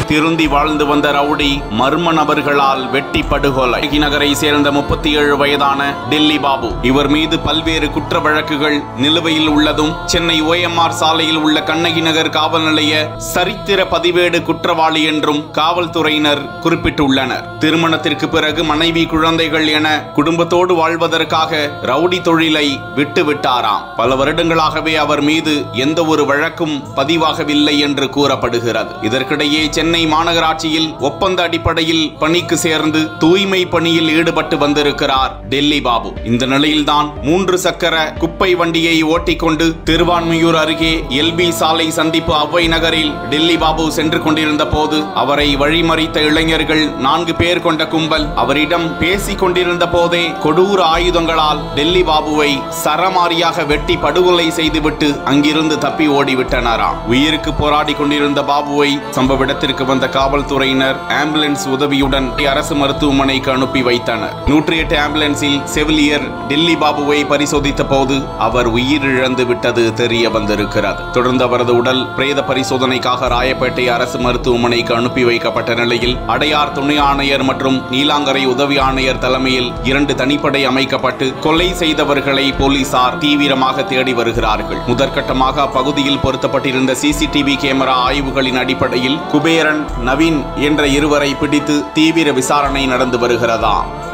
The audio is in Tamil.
திருந்தி வாழ்ந்து வந்த ரவுடி மர்ம நபர்களால் வெட்டி படுகொலை நகரை சேர்ந்த முப்பத்தி ஏழு வயதான டெல்லி பாபு இவர் மீது பல்வேறு குற்ற வழக்குகள் நிலுவையில் உள்ளதும் சென்னை ஓஎம்ஆர் சாலையில் உள்ள கண்ணகி நகர் காவல் நிலைய சரித்திர பதிவேடு குற்றவாளி என்றும் காவல்துறையினர் குறிப்பிட்டுள்ளனர் திருமணத்திற்கு பிறகு மனைவி குழந்தைகள் என குடும்பத்தோடு வாழ்வதற்காக ரவுடி தொழிலை விட்டு விட்டாராம் பல வருடங்களாகவே அவர் மீது எந்த ஒரு வழக்கும் பதிவாகவில்லை என்று கூறப்படுகிறது இதற்கிடையே சென்னை மாநகராட்சியில் ஒப்பந்த அடிப்படையில் பணிக்கு சேர்ந்து தூய்மை பணியில் ஈடுபட்டு வந்திருக்கிறார் டெல்லி பாபு இந்த நிலையில்தான் மூன்று சக்கர குப்பை வண்டியை ஓட்டிக்கொண்டு திருவான்மையூர் அருகே எல்பி சாலை சந்திப்பு அவ்வை நகரில் டெல்லி பாபு சென்று கொண்டிருந்த போது அவரை வழிமறித்த இளைஞர்கள் நான்கு பேர் கொண்ட கும்பல் அவரிடம் பேசிக் கொண்டிருந்த போதே கொடூர ஆயுதங்களால் டெல்லி பாபுவை சரமாரியாக வெட்டி படுகொலை செய்துவிட்டு அங்கிருந்து தப்பி ஓடிவிட்டனராம் உயிருக்கு போராடி கொண்டிருந்த பாபுவை சம்பவ இடத்திற்கு வந்த காவல்துறையினர் ஆம்புலன்ஸ் உதவியுடன் அரசு மருத்துவமனைக்கு அனுப்பி வைத்தனர் நூற்றி எட்டு ஆம்புலன்ஸில் செவிலியர் டெல்லி பாபுவை பரிசோதித்த போது அவர் உயிரிழந்து விட்டது தெரிய வந்திருக்கிறது தொடர்ந்து அவரது உடல் பிரேத பரிசோதனைக்காக ராயப்பேட்டை அரசு மருத்துவமனைக்கு அனுப்பி வைக்கப்பட்ட நிலையில் அடையார் துணை ஆணையர் மற்றும் நீலாங்கரை உதவி ஆணையர் தலைமையில் இரண்டு தனிப்படை அமைக்கப்பட்டு கொலை செய்தவர்களை போலீசார் தீவிரமாக தேடி வருகிறார்கள் முதற்கட்டமாக அப்பகுதியில் பொருத்தப்பட்டிருந்த சிசிடிவி கேமரா ஆய்வுகளின் அடிப்படையில் குபேரன் நவீன் என்ற இருவரை பிடித்து தீவிர விசாரணை நடந்து வருகிறதா